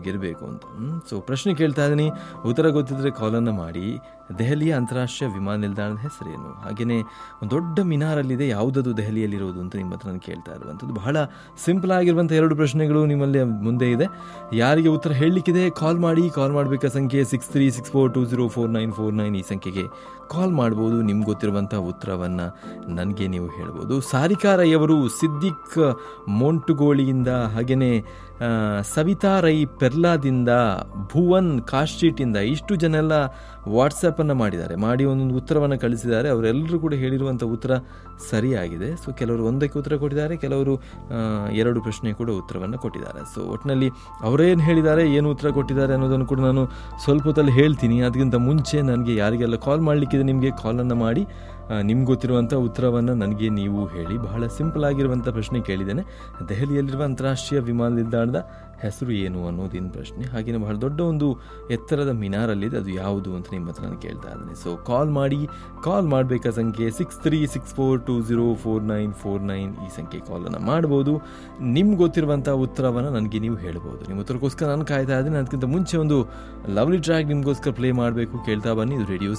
ನಿಮ್ಗಿರಬೇಕು ಅಂತ ಸೊ ಪ್ರಶ್ನೆ ಕೇಳ್ತಾ ಇದ್ದೀನಿ ಉತ್ತರ ಗೊತ್ತಿದ್ರೆ ಕಾಲನ್ನು ಮಾಡಿ ದೆಹಲಿಯ ಅಂತಾರಾಷ್ಟ್ರೀಯ ವಿಮಾನ ನಿಲ್ದಾಣದ ಹೆಸರೇನು ಹಾಗೆಯೇ ಒಂದು ದೊಡ್ಡ ಮಿನಾರಲ್ಲಿದೆ ಯಾವುದದು ದೆಹಲಿಯಲ್ಲಿರೋದು ಅಂತ ನಿಮ್ಮ ಹತ್ರ ನಾನು ಕೇಳ್ತಾ ಇರುವಂಥದ್ದು ಬಹಳ ಸಿಂಪಲ್ ಆಗಿರುವಂಥ ಎರಡು ಪ್ರಶ್ನೆಗಳು ನಿಮ್ಮಲ್ಲಿ ಮುಂದೆ ಇದೆ ಯಾರಿಗೆ ಉತ್ತರ ಹೇಳಲಿಕ್ಕಿದೆ ಕಾಲ್ ಮಾಡಿ ಕಾಲ್ ಮಾಡಬೇಕಾ ಸಂಖ್ಯೆ six three six four two zero four nine four nine ಈ ಸಂಖ್ಯೆಗೆ ಕಾಲ್ ಮಾಡ್ಬೋದು ನಿಮ್ಗೆ ಗೊತ್ತಿರುವಂಥ ಉತ್ತರವನ್ನು ನನಗೆ ನೀವು ಹೇಳ್ಬೋದು ಸಾರಿಕಾ ರೈ ಅವರು ಸಿದ್ದಿಕ್ ಮೋಂಟುಗೋಳಿಯಿಂದ ಹಾಗೆಯೇ ಆ, ಸವಿತಾ ರೈ ಪೆರ್ಲಾದಿಂದ ಭುವನ್ ಕಾಶ್ಚೀಟಿಂದ ಇಷ್ಟು ಜನ ಎಲ್ಲ ವಾಟ್ಸಪ್ಪನ್ನು ಮಾಡಿದ್ದಾರೆ ಮಾಡಿ ಒಂದೊಂದು ಉತ್ತರವನ್ನು ಕಳಿಸಿದ್ದಾರೆ ಅವರೆಲ್ಲರೂ ಕೂಡ ಹೇಳಿರುವಂಥ ಉತ್ತರ ಸರಿಯಾಗಿದೆ ಸೊ ಕೆಲವರು ಒಂದಕ್ಕೆ ಉತ್ತರ ಕೊಟ್ಟಿದ್ದಾರೆ ಕೆಲವರು ಆ, ಎರಡು ಪ್ರಶ್ನೆ ಕೂಡ ಉತ್ತರವನ್ನು ಕೊಟ್ಟಿದ್ದಾರೆ ಸೊ ಒಟ್ಟಿನಲ್ಲಿ ಅವರೇನು ಹೇಳಿದ್ದಾರೆ ಏನು ಉತ್ತರ ಕೊಟ್ಟಿದ್ದಾರೆ ಅನ್ನೋದನ್ನು ಕೂಡ ನಾನು ಸ್ವಲ್ಪ ಹೊತ್ತಲ್ಲಿ ಹೇಳ್ತೀನಿ ಅದಕ್ಕಿಂತ ಮುಂಚೆ ನನಗೆ ಯಾರಿಗೆಲ್ಲ ಕಾಲ್ ಮಾಡಲಿಕ್ಕಿದೆ ನಿಮಗೆ ಕಾಲನ್ನು ಮಾಡಿ ನಿಮ್ಗೆ ಗೊತ್ತಿರುವಂಥ ಉತ್ತರವನ್ನು ನನಗೆ ನೀವು ಹೇಳಿ ಬಹಳ ಸಿಂಪಲ್ ಆಗಿರುವಂಥ ಪ್ರಶ್ನೆ ಕೇಳಿದ್ದೇನೆ ದೆಹಲಿಯಲ್ಲಿರುವ ಅಂತಾರಾಷ್ಟ್ರೀಯ ವಿಮಾನ ನಿಲ್ದಾಣದ ಹೆಸರು ಏನು ಅನ್ನೋದಿನ ಪ್ರಶ್ನೆ ಹಾಗೆಯೇ ಬಹಳ ದೊಡ್ಡ ಒಂದು ಎತ್ತರದ ಮಿನಾರಲ್ಲಿದೆ ಅದು ಯಾವುದು ಅಂತ ನಿಮ್ಮ ಹತ್ರ ನಾನು ಕೇಳ್ತಾ ಇದ್ದೀನಿ ಸೊ ಕಾಲ್ ಮಾಡಿ ಕಾಲ್ ಮಾಡಬೇಕಾ ಸಂಖ್ಯೆ six three six four two zero four nine four nine ಈ ಸಂಖ್ಯೆ ಕಾಲನ್ನು ಮಾಡ್ಬೋದು ನಿಮ್ಗೆ ಗೊತ್ತಿರುವಂಥ ಉತ್ತರವನ್ನು ನನಗೆ ನೀವು ಹೇಳ್ಬೋದು ನಿಮ್ಮ ಉತ್ತರಕ್ಕೋಸ್ಕರ ನಾನು ಕಾಯ್ತಾ ಇದ್ದೀನಿ ಅದಕ್ಕಿಂತ ಮುಂಚೆ ಒಂದು ಲವ್ಲಿ ಟ್ರ್ಯಾಕ್ ನಿಮಗೋಸ್ಕರ ಪ್ಲೇ ಮಾಡಬೇಕು ಕೇಳ್ತಾ ಬನ್ನಿ ಇದು ರೇಡಿಯೋ